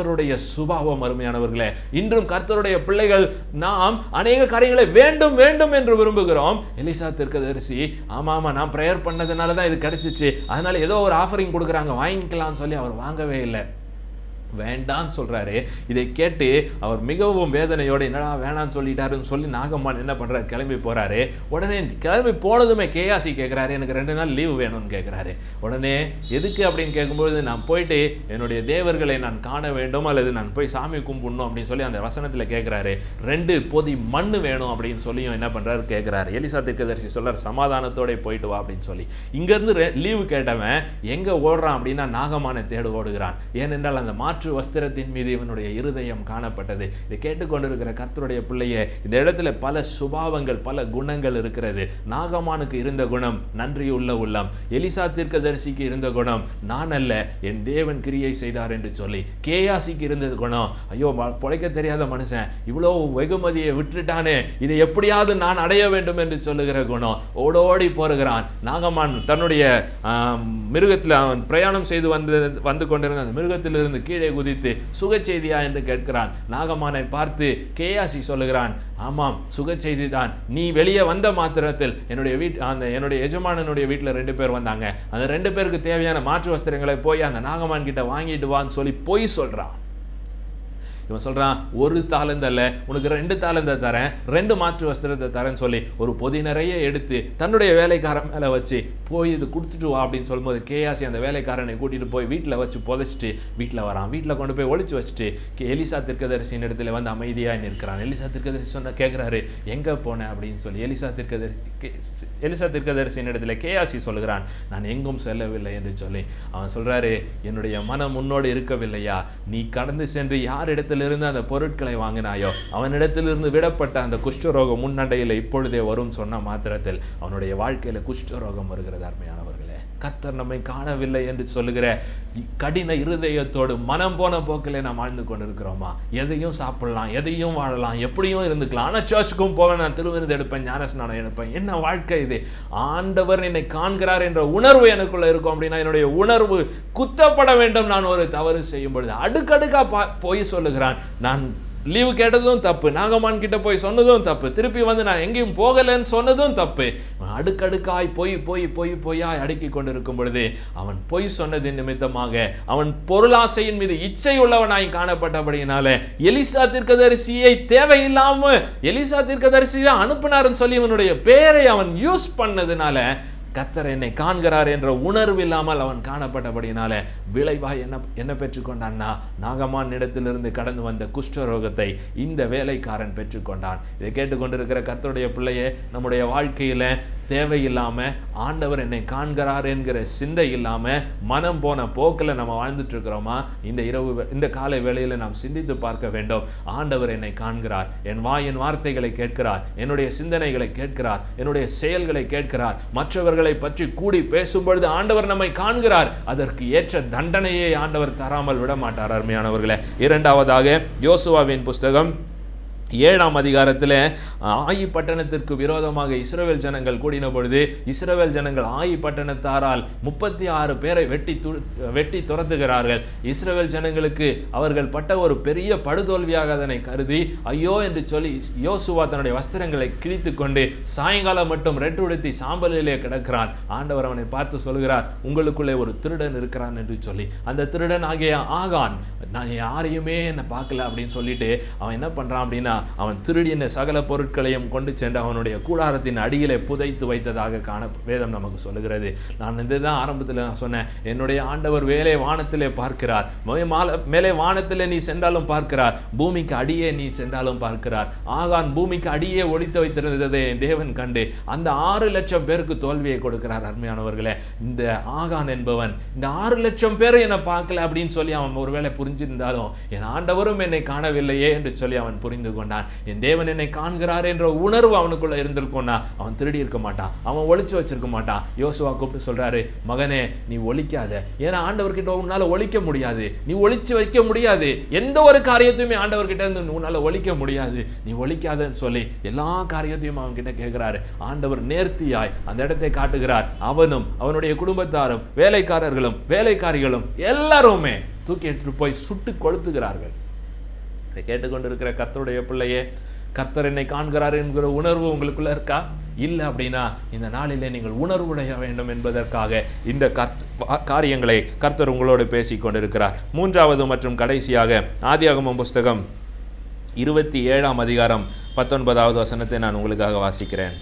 சுபாவம் அருமையானவர்களே இன்றும் கர்த்தருடைய பிள்ளைகள் நாம் அநேக காரியங்களை வேண்டும் வேண்டும் என்று விரும்புகிறோம் எலிசா தீர்க்கதரிசி ஆமா ஆமா நான் ப்ரேயர் பண்ணதுனால தான் இது கிடைச்சிச்சு அதனால ஏதோ ஒரு ஆஃபரிங் கொடுக்குறாங்க வாங்கிக்கலாம்னு சொல்லி அவர் வாங்கவே இல்லை வேண்டான்னு சொல்றாரு இதை கேட்டு அவர் மிகவும் வேதனையோட என்னடா வேணான்னு சொல்லிட்டாருன்னு சொல்லி நாகம்மான் என்ன பண்றாரு கிளம்பி போறாரு உடனே கிளம்பி போனதுமே கேஆசி கேட்குறாரு எனக்கு ரெண்டு நாள் லீவு வேணும்னு கேட்குறாரு உடனே எதுக்கு அப்படின்னு கேட்கும்போது நான் போயிட்டு என்னுடைய தேவர்களை நான் காண வேண்டும் அல்லது நான் போய் சாமி கும்பிடணும் அப்படின்னு சொல்லி அந்த வசனத்தில் கேட்குறாரு ரெண்டு பொதி மண் வேணும் அப்படின்னு சொல்லியும் என்ன பண்றாரு கேட்குறாரு எலிசா தீர்க்கதரிசி சொல்றாரு சமாதானத்தோட போயிட்டு வா அப்படின்னு சொல்லி இங்கேருந்து லீவு கேட்டவன் எங்க ஓடுறான் அப்படின்னா நாகமானை தேடு ஓடுகிறான் ஏனென்றால் அந்த மாற்று வஸ்திரத்தின் மீது இவனுடைய இருதயம் காணப்பட்டது இதை கேட்டுக்கொண்டிருக்கிற கர்த்தருடைய பிள்ளையே இந்த இடத்துல பல சுபாவங்கள் பல குணங்கள் இருக்கிறது நாகமானுக்கு இருந்த குணம் நன்றியுள்ள உள்ளம் எலிசா தீர்க்கதரிசிக்கு இருந்த குணம் நான் அல்ல என் தேவன் கிரியை செய்தார் என்று சொல்லி கேயாசிக்கு இருந்த குணம் ஐயோ வ- பொழைக்க தெரியாத மனுஷன் இவ்வளோ வெகுமதியை விட்டுட்டானே இதை எப்படியாவது நான் அடைய வேண்டும் என்று சொல்லுகிற குணம் ஓடோடி போருகிறான் நாகமான் தன்னுடைய ஆம், மிருகத்தில் அவன் பிரயாணம் செய்து வந்து வந்து கொண்டிருந்த அந்த மிருகத்திலிருந்து கீழே குதித்து சுகச்செய்தியா என்று கேட்கிறான் நாகமானை பார்த்து கேயாசி சொல்லுகிறான் ஆமாம் சுகச்செய்தி தான் நீ வெளியே வந்த மாத்திரத்தில் என்னுடைய வீட் அந்த என்னுடைய எஜமானனுடைய வீட்டில் ரெண்டு பேர் வந்தாங்க அந்த ரெண்டு பேருக்கு தேவையான மாற்று வஸ்திரங்களை போய் அந்த நாகமான் கிட்ட வாங்கிட்டு வான்னு சொல்லி பொய் சொல்றான் இவன் சொல்றான் ஒரு தாளந்த அல்ல உனக்கு ரெண்டு தாளந்த தரேன் ரெண்டு மாற்று வஸ்திரத்தை தரேன்னு சொல்லி ஒரு பொதி நிறைய எடுத்து தன்னுடைய வேலைக்காரன் மேலே வச்சு போய் இது கொடுத்துட்டு வா அப்படின்னு சொல்லும்போது கேயாசி அந்த வேலைக்காரனை கூட்டிட்டு போய் வீட்டில் வச்சு புதைச்சிட்டு வீட்டில் வரான் வீட்டில் கொண்டு போய் ஒளிச்சு வச்சுட்டு கே- எலிசா திருக்கதரிசியின் இடத்துல வந்து அமைதியாக நிற்கிறான் எலிசா திருக்கதரிசி சொன்ன கேட்குறாரு எங்கே போனேன் அப்படின்னு சொல்லி எலிசா திருக்கதரிசி கே- எலிசா திருக்கதரிசியின் இடத்துல கேயாசி சொல்லுகிறான் நான் எங்கும் செல்லவில்லை என்று சொல்லி அவன் சொல்றாரு என்னுடைய மனம் உன்னோடு இருக்கவில்லையா நீ கடந்து சென்று யார் இடத்திலிருந்து அந்த பொருட்களை வாங்கினாயோ அவனிடத்திலிருந்து விடப்பட்ட அந்த குஷ்டரோகம் முன்னண்டையில் இப்பொழுதே வரும் சொன்ன மாத்திரத்தில் அவனுடைய வாழ்க்கையில குஷ்டரோகம் வருகிறது அருமையானவர்களே கர்த்தர் நம்மை காணவில்லை என்று சொல்லுகிற இ- கடின இருதயத்தோடு மனம் போன போக்கிலே நாம் வாழ்ந்து கொண்டிருக்கிறோமா எதையும் சாப்பிடலாம் எதையும் வாழலாம் எப்படியும் இருந்துக்கலாம் ஆனால் சர்ச்சுக்கும் போவேன் நான் திருவிருந்து எடுப்பேன் ஞானஸ்நானம் எடுப்பேன் என்ன வாழ்க்கை இது ஆண்டவர் என்னை காண்கிறார் என்ற உணர்வு எனக்குள்ள இருக்கும் அப்படின்னா என்னுடைய உணர்வு குத்தப்பட வேண்டும் நான் ஒரு தவறு செய்யும் பொழுது அடுக்கடுக்கா பா- போய் சொல்லுகிறான் நான் லீவு கேட்டதும் தப்பு நாகமான் கிட்ட போய் சொன்னதும் தப்பு திருப்பி வந்து நான் எங்கேயும் போகலைன்னு சொன்னதும் தப்பு அவன் அடுக்கடுக்காய் போய் போய் போய் பொய்யாய் அடுக்கி கொண்டிருக்கும் பொழுது அவன் பொய் சொன்னதின் நிமித்தமாக அவன் பொருளாசையின் மீது இச்சை உள்ளவனாய் காணப்பட்டபடியினால எலிசா தீர்க்கதரிசியை தேவையில்லாம எலிசா தீர்க்கதரிசி தான் அனுப்புனாருன்னு சொல்லி இவனுடைய பேரை அவன் யூஸ் பண்ணதுனால கர்த்தர் என்னை காண்கிறார் என்ற உணர்வு இல்லாமல் அவன் காணப்பட்டபடியினால விளைவாய் என்ன என்ன பெற்றுக்கொண்டான்னா நாகமான் இடத்திலிருந்து கடந்து வந்த குஷ்டரோகத்தை இந்த வேலைக்காரன் பெற்றுக்கொண்டான் இதை கேட்டுக்கொண்டிருக்கிற கர்த்தருடைய பிள்ளையே நம்முடைய வாழ்க்கையில தேவையில்லாம ஆண்டவர் என்னை காண்கிறார் என்கிற சிந்தை இல்லாம மனம் போன போக்கில் நம்ம வாழ்ந்துட்டு இருக்கிறோமா இந்த இரவு வே- இந்த காலை வேளையில நாம் சிந்தித்து பார்க்க வேண்டும் ஆண்டவர் என்னை காண்கிறார் என் வாயின் வார்த்தைகளை கேட்கிறார் என்னுடைய சிந்தனைகளை கேட்கிறார் என்னுடைய செயல்களை கேட்கிறார் மற்றவர்களை பற்றி கூடி பேசும் பொழுது ஆண்டவர் நம்மை காண்கிறார் அதற்கு ஏற்ற தண்டனையை ஆண்டவர் தராமல் விட மாட்டார் அருமையானவர்களே இரண்டாவதாக யோசுவாவின் புஸ்தகம் ஏழாம் அதிகாரத்தில் ஆயி பட்டணத்திற்கு விரோதமாக இஸ்ரவேல் ஜனங்கள் கூடின பொழுது இஸ்ரவேல் ஜனங்கள் ஆயி பட்டணத்தாரால் முப்பத்தி ஆறு பேரை வெட்டி து வெட்டி துரத்துகிறார்கள் இஸ்ரவேல் ஜனங்களுக்கு அவர்கள் பட்ட ஒரு பெரிய படுதோல்வியாக அதனை கருதி ஐயோ என்று சொல்லி யோசுவா தன்னுடைய வஸ்திரங்களை கிழித்து கொண்டு சாயங்காலம் மட்டும் ரெட்டுடுத்தி சாம்பலிலே கிடக்கிறான் ஆண்டவர் அவனை பார்த்து சொல்கிறார் உங்களுக்குள்ளே ஒரு திருடன் இருக்கிறான் என்று சொல்லி அந்த திருடன் ஆகிய ஆகான் நான் யாரையுமே என்னை பார்க்கல அப்படின்னு சொல்லிட்டு அவன் என்ன பண்றான் அப்படின்னா அவன் திருடின சகல பொருட்களையும் கொண்டு சென்று அவனுடைய கூடாரத்தின் அடியிலே புதைத்து வைத்ததாக காண வேதம் நமக்கு சொல்லுகிறது நான் இதுதான் ஆரம்பத்தில் நான் சொன்னேன் என்னுடைய ஆண்டவர் வேலை வானத்திலே பார்க்கிறார் மே- மால- மேலே வானத்திலே நீ சென்றாலும் பார்க்கிறார் பூமிக்கு அடியே நீ சென்றாலும் பார்க்கிறார் ஆகான் பூமிக்கு அடியே ஒழித்து வைத்திருந்ததை என் தேவன் கண்டு அந்த ஆறு லட்சம் பேருக்கு தோல்வியை கொடுக்கிறார் அருமையானவர்களே இந்த ஆகான் என்பவன் இந்த ஆறு லட்சம் பேர் என்னை பார்க்கல அப்படின்னு சொல்லி அவன் ஒருவேளை புரிஞ்சிருந்தாலும் என் ஆண்டவரும் என்னை காணவில்லையே என்று சொல்லி அவன் புரிந்து கொண்டான் என் தேவன் என்னை காண்கிறார் என்ற உணர்வு அவனுக்குள்ள இருந்திருக்கும்னா அவன் திருடி இருக்க மாட்டான் அவன் ஒளிச்சு வச்சிருக்க மாட்டான் யோசுவா கூப்பிட்டு சொல்றாரு மகனே நீ ஒழிக்காத ஏன்னா ஆண்டவர்கிட்ட உன்னால ஒழிக்க முடியாது நீ ஒளிச்சு வைக்க முடியாது எந்த ஒரு காரியத்தையுமே ஆண்டவர்கிட்ட இருந்து உன்னால ஒழிக்க முடியாது நீ ஒழிக்காதன்னு சொல்லி எல்லா காரியத்தையும் அவன் கிட்ட கேட்கிறாரு ஆண்டவர் நேர்த்தியாய் அந்த இடத்தை காட்டுகிறார் அவனும் அவனுடைய குடும்பத்தாரும் வேலைக்காரர்களும் வேலைக்காரிகளும் எல்லாருமே தூக்கி எடுத்துட்டு போய் சுட்டு கொளுத்துகிறார்கள் இதை கேட்டுக்கொண்டிருக்கிற கர்த்தருடைய பிள்ளையே கர்த்தர் என்னை காண்கிறார் என்கிற உணர்வு உங்களுக்குள்ள இருக்கா இல்லை அப்படின்னா இந்த நாளிலே நீங்கள் உணர்வுடைய வேண்டும் என்பதற்காக இந்த கர்த் வா- காரியங்களை கர்த்தர் உங்களோடு பேசிக் கொண்டிருக்கிறார் மூன்றாவது மற்றும் கடைசியாக ஆதியாகமம் புஸ்தகம் இருபத்தி ஏழாம் அதிகாரம் பத்தொன்பதாவது வசனத்தை நான் உங்களுக்காக வாசிக்கிறேன்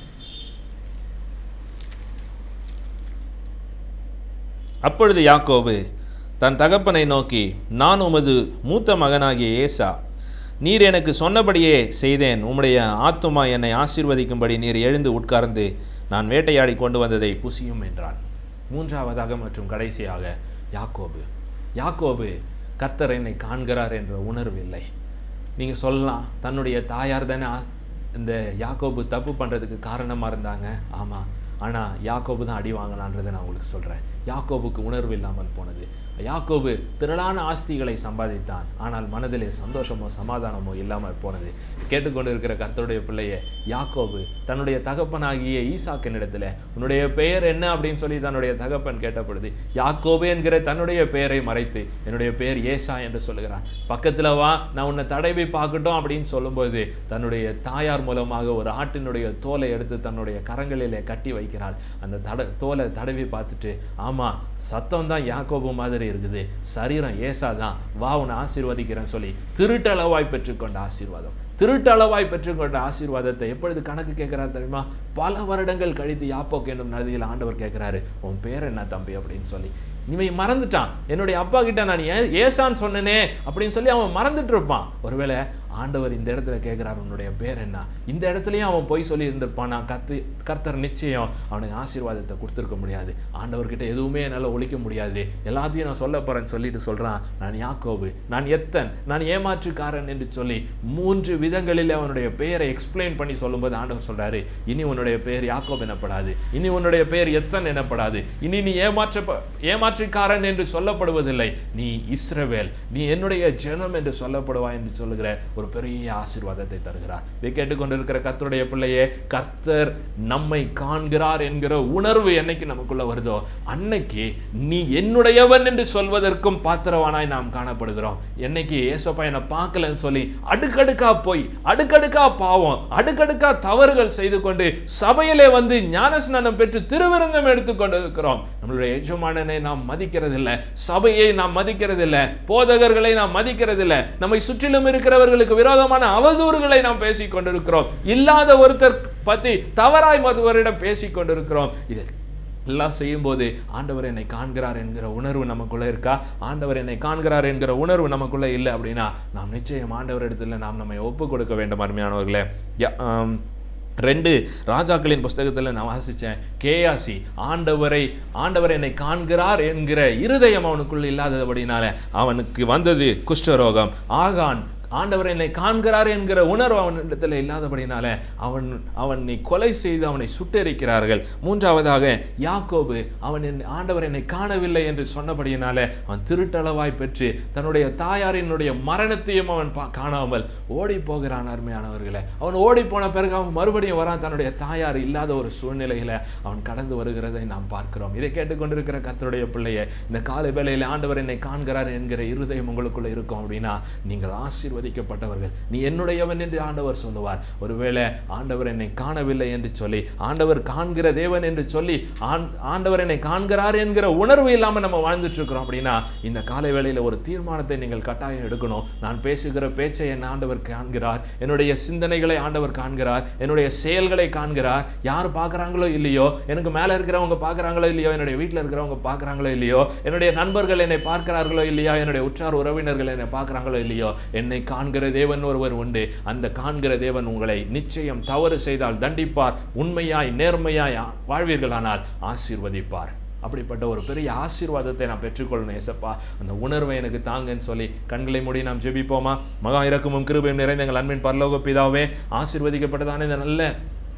அப்பொழுது யாக்கோபு தன் தகப்பனை நோக்கி நான் உமது மூத்த மகனாகிய ஏசா நீர் எனக்கு சொன்னபடியே செய்தேன் உம்முடைய ஆத்துமா என்னை ஆசீர்வதிக்கும்படி நீர் எழுந்து உட்கார்ந்து நான் வேட்டையாடி கொண்டு வந்ததை புசியும் என்றான் மூன்றாவதாக மற்றும் கடைசியாக யாக்கோபு யாக்கோபு கர்த்தர் என்னை காண்கிறார் என்ற உணர்வு இல்லை நீங்கள் சொல்லலாம் தன்னுடைய தாயார் தானே ஆ- இந்த யாக்கோபு தப்பு பண்ணுறதுக்கு காரணமாக இருந்தாங்க ஆமாம் ஆனால் யாக்கோபு தான் அடி வாங்கினான்றதை நான் உங்களுக்கு சொல்கிறேன் யாக்கோபுக்கு உணர்வு இல்லாமல் போனது யாக்கோபு திரளான ஆஸ்திகளை சம்பாதித்தான் ஆனால் மனதிலே சந்தோஷமோ சமாதானமோ இல்லாமல் போனது கேட்டுக்கொண்டு இருக்கிற கர்த்தருடைய பிள்ளையே யாக்கோபு தன்னுடைய தகப்பனாகிய ஈசாக்கினிடத்தில் உன்னுடைய பெயர் என்ன அப்படின்னு சொல்லி தன்னுடைய தகப்பன் கேட்டப்படுது யாக்கோபு என்கிற தன்னுடைய பெயரை மறைத்து என்னுடைய பெயர் ஏசா என்று சொல்லுகிறான் பக்கத்தில் வா நான் உன்னை தடவி பார்க்கட்டும் அப்படின்னு சொல்லும்போது தன்னுடைய தாயார் மூலமாக ஒரு ஆட்டினுடைய தோலை எடுத்து தன்னுடைய கரங்களிலே கட்டி வைக்கிறாள் அந்த தட தோலை தடவி பார்த்துட்டு ஆமாம் சத்தம் தான் யாக்கோபு மாதிரி இருக்குது சரீரம் ஏசா தான் வா உன்னை ஆசீர்வதிக்கிறேன்னு சொல்லி திருட்டளவாய் பெற்றுக்கொண்ட ஆசீர்வாதம் திருட்டளவாய் பெற்றுக்கொண்ட ஆசீர்வாதத்தை எப்பொழுது கணக்கு கேட்கிறார் தெரியுமா பல வருடங்கள் கழித்து யாப்போக்கு என்னும் நதியில் ஆண்டவர் கேட்கிறாரு உன் பேர் என்ன தம்பி அப்படின்னு சொல்லி இவன் மறந்துட்டான் என்னுடைய அப்பா கிட்ட நான் ஏ ஏசான்னு சொன்னனே அப்படின்னு சொல்லி அவன் மறந்துட்டு இருப்பான் ஒருவேளை ஆண்டவர் இந்த இடத்துல கேட்குறாரு உன்னுடைய பேர் என்ன இந்த இடத்துலயும் அவன் போய் சொல்லி இருந்திருப்பான் நான் கத்து கர்த்தர் நிச்சயம் அவனுக்கு ஆசீர்வாதத்தை கொடுத்துருக்க முடியாது ஆண்டவர்கிட்ட எதுவுமே என்னால் ஒழிக்க முடியாது எல்லாத்தையும் நான் சொல்ல போறேன்னு சொல்லிட்டு சொல்றான் நான் யாக்கோபு நான் எத்தன் நான் ஏமாற்றுக்காரன் என்று சொல்லி மூன்று விதங்களில் அவனுடைய பெயரை எக்ஸ்பிளைன் பண்ணி சொல்லும்போது ஆண்டவர் சொல்றாரு இனி உன்னுடைய பெயர் யாக்கோப் எனப்படாது இனி உன்னுடைய பெயர் எத்தன் எனப்படாது இனி நீ ஏமாற்ற ஏமாற்றுக்காரன் என்று சொல்லப்படுவதில்லை நீ இஸ்ரவேல் நீ என்னுடைய ஜனம் என்று சொல்லப்படுவாய் என்று சொல்லுகிற ஒரு பெரிய ஆசீர்வாதத்தை தருகிறார் இதை கேட்டுக்கொண்டிருக்கிற கர்த்தருடைய பிள்ளையே கர்த்தர் நம்மை காண்கிறார் என்கிற உணர்வு என்னைக்கு நமக்குள்ள வருதோ அன்னைக்கு நீ என்னுடையவன் என்று சொல்வதற்கும் பாத்திரவானாய் நாம் காணப்படுகிறோம் என்னைக்கு ஏசப்பா என்னை பார்க்கலன்னு சொல்லி அடுக்கடுக்கா போய் அடுக்கடுக்கா பாவம் அடுக்கடுக்கா தவறுகள் செய்து கொண்டு சபையிலே வந்து ஞானஸ்நானம் பெற்று திருவிருந்தம் எடுத்துக்கொண்டு இருக்கிறோம் நம்மளுடைய எஜமானனை நாம் மதிக்கிறதில்லை சபையை நாம் மதிக்கிறதில்லை போதகர்களை நாம் மதிக்கிறதில்லை நம்மை சுற்றிலும் இருக்கிறவர்களுக்கு விரோதமான அவதூறுகளை நாம் பேசிக் கொண்டிருக்கிறோம் இல்லாத ஒருத்தர் பத்தி தவறாய் மறுவரிடம் பேசிக் கொண்டிருக்கிறோம் இது எல்லாம் செய்யும்போது ஆண்டவர் என்னை காண்கிறார் என்கிற உணர்வு நமக்குள்ள இருக்கா ஆண்டவர் என்னை காண்கிறார் என்கிற உணர்வு நமக்குள்ள இல்லை அப்படின்னா நாம் நிச்சயம் ஆண்டவர் இடத்துல நாம் நம்மை ஒப்பு கொடுக்க வேண்டும் அருமையானவர்களே யா- ஆம், ரெண்டு ராஜாக்களின் புஸ்தகத்தில் நான் வாசித்தேன் கேயாசி ஆண்டவரை ஆண்டவர் என்னை காண்கிறார் என்கிற இருதயம் அவனுக்குள்ள இல்லாதபடினால அவனுக்கு வந்தது குஷ்டரோகம் ஆகான் ஆண்டவர் என்னை காண்கிறார் என்கிற உணர்வு அவனிடத்தில் இல்லாதபடினால அவன் அவனை கொலை செய்து அவனை சுட்டெரிக்கிறார்கள் மூன்றாவதாக யாக்கோபு அவன் என் ஆண்டவர் என்னை காணவில்லை என்று சொன்னபடியினால அவன் திருட்டளவாய் பெற்று தன்னுடைய தாயாரினுடைய மரணத்தையும் அவன் பா- காணாமல் ஓடி போகிறான் அருமையானவர்களே அவன் ஓடி போன பிறகு அவன் மறுபடியும் வரான் தன்னுடைய தாயார் இல்லாத ஒரு சூழ்நிலையில அவன் கடந்து வருகிறதை நாம் பார்க்கிறோம் இதை கேட்டுக்கொண்டிருக்கிற கர்த்தருடைய பிள்ளையை இந்த காலை வேளையில் ஆண்டவர் என்னை காண்கிறார் என்கிற இருதயம் உங்களுக்குள்ள இருக்கும் அப்படின்னா நீங்கள் ஆசீர்வதிக்கப்பட்டவர்கள் நீ என்னுடையவன் என்று ஆண்டவர் சொல்லுவார் ஒருவேளை ஆண்டவர் என்னை காணவில்லை என்று சொல்லி ஆண்டவர் காண்கிற தேவன் என்று சொல்லி ஆண்- ஆண்டவர் என்னை காண்கிறார் என்கிற உணர்வு இல்லாம நம்ம வாழ்ந்துட்டு இருக்கிறோம் அப்படின்னா இந்த காலை வேளையில ஒரு தீர்மானத்தை நீங்கள் கட்டாயம் எடுக்கணும் நான் பேசுகிற பேச்சை என் ஆண்டவர் காண்கிறார் என்னுடைய சிந்தனைகளை ஆண்டவர் காண்கிறார் என்னுடைய செயல்களை காண்கிறார் யார் பார்க்கறாங்களோ இல்லையோ எனக்கு மேல இருக்கிறவங்க பார்க்கறாங்களோ இல்லையோ என்னுடைய வீட்டில் இருக்கிறவங்க பார்க்கறாங்களோ இல்லையோ என்னுடைய நண்பர்கள் என்னை பார்க்கிறார்களோ இல்லையா என்னுடைய உற்றார் உறவினர்கள் என்னை பார்க்கறாங்களோ இல்லையோ என்னை காண்கிற தேவன் ஒருவர் உண்டு அந்த காண்கிற தேவன் உங்களை நிச்சயம் தவறு செய்தால் தண்டிப்பார் உண்மையாய் நேர்மையாய் ஆ- வாழ்வீர்களானால் ஆசீர்வதிப்பார் அப்படிப்பட்ட ஒரு பெரிய ஆசீர்வாதத்தை நான் பெற்றுக்கொள்ளணும் ஏசப்பா அந்த உணர்வை எனக்கு தாங்கன்னு சொல்லி கண்களை மூடி நாம் ஜெபிப்போமா மகா இறக்கமும் கிருபையும் நிறைந்த எங்கள் அன்பின் பரலோக பிதாவே ஆசீர்வதிக்கப்பட்டதான இந்த நல்ல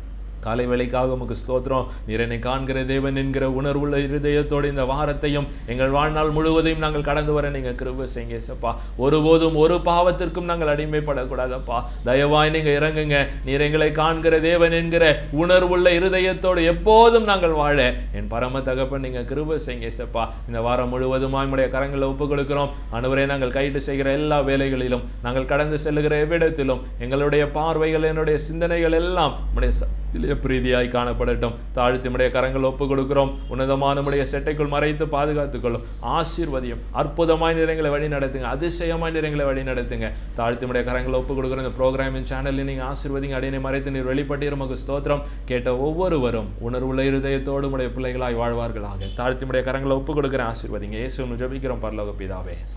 காலை வேலைக்காக உமக்கு ஸ்தோத்திரம் நீர் என்னை காண்கிற தேவன் என்கிற உணர்வுள்ள இருதயத்தோடு இந்த வாரத்தையும் எங்கள் வாழ்நாள் முழுவதையும் நாங்கள் கடந்து வர நீங்கள் கிருபை செய்யுங்க ஏசப்பா ஒருபோதும் ஒரு பாவத்திற்கும் நாங்கள் அடிமைப்படக்கூடாதப்பா தயவாய் நீங்க இறங்குங்க நீர் எங்களை காண்கிற தேவன் என்கிற உணர்வுள்ள இருதயத்தோடு எப்போதும் நாங்கள் வாழ என் பரம தகப்பன் நீங்க கிருபை செய்யுங்க ஏசப்பா இந்த வாரம் முழுவதுமாய் உடைய கரங்களை ஒப்புக் கொடுக்கிறோம் அனுவரே நாங்கள் கைட்டு செய்கிற எல்லா வேலைகளிலும் நாங்கள் கடந்து செல்லுகிற எவ்விடத்திலும் எங்களுடைய பார்வைகள் என்னுடைய சிந்தனைகள் எல்லாம் உடைய சத்திலே பிரீதியாய் காணப்படட்டும் தாழ்த்தி உடைய கரங்கள் ஒப்புக் கொடுக்கிறோம் உன்னதமான உடைய செட்டைக்குள் மறைத்து பாதுகாத்துக் கொள்ளும் ஆசீர்வதியும் அற்புதமாய் நிறங்களை வழி நடத்துங்க அதிசயமாய் நிறங்களை வழி நடத்துங்க தாழ்த்தி உடைய கரங்களை ஒப்புக் கொடுக்குற இந்த ப்ரோக்ராமின் சேனலில் நீங்கள் ஆசீர்வதிங்க அடினை மறைத்து நீர் வெளிப்பட்டு உமக்கு ஸ்தோத்திரம் கேட்ட ஒவ்வொருவரும் உணர்வுள்ள இருதயத்தோடு உடைய பிள்ளைகளாய் வாழ்வார்களாக தாழ்த்தி உடைய கரங்களை ஒப்புக் கொடுக்குற ஆசீர்வதிங்க இயேசு ஜெபிக்கிறோம் பரலோக பிதாவே